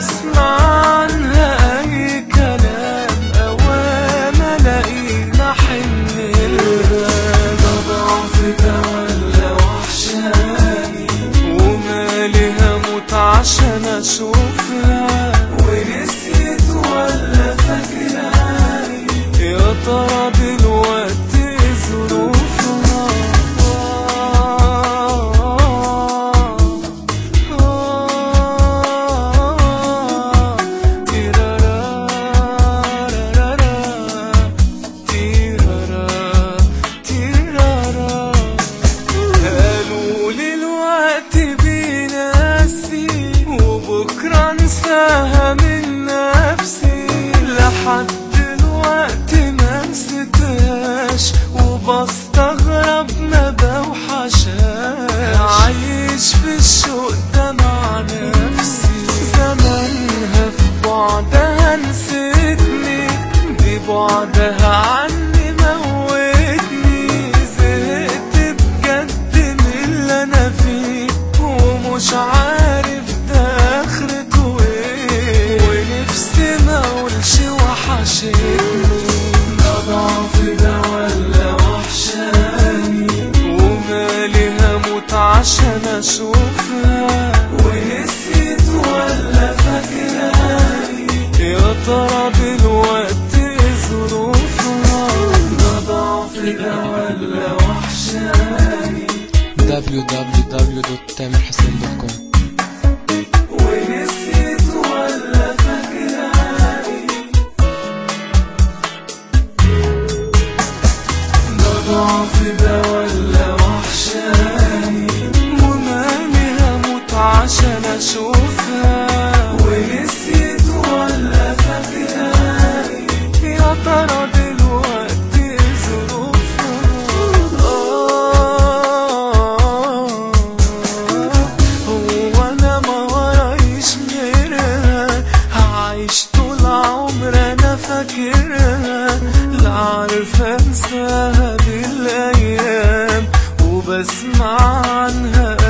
اسمع عنها اي كلام اوام الاقينا حن لها ده ضعف ده ولا وحشاني ومالي هموت عشان اشوفها ونسيت ولا فاكراني يا ترى دلوقتي إيه ظروفها قالوا لي الوقت بيناسي وبكرة انساها من نفسي لحد دلوقتي ما نسيتهاش وبستغرب ما بوحشهاش عايش في الشوق ده مع نفسي زمانها في بعدها نسيتني دي بعدها عني موتني زهقت بجد من اللي انا فيه ومش عارف ده اخرته ايه ونفسي ما اقولش وحشتني ده ضعف ده ولا وحشاني ومالي هموت عشان اشوفها ونسيت ولا فاكراني يا ترى دلوقتي إيه ظروفها ده ضعف ده ولا وحشاني www.tamerhassan.com ونسيت ولا فاكراني ده ضعف ده ولا وحشاني ومالي هموت عشان اشوفها ونسيت ولا فاكراني يا ترى دلوقتي إيه ظروفها هو انا ما ورايش غيرها هعيش طول عمر انا فاكرها لا عارف انساها بالايام وبسمع عنها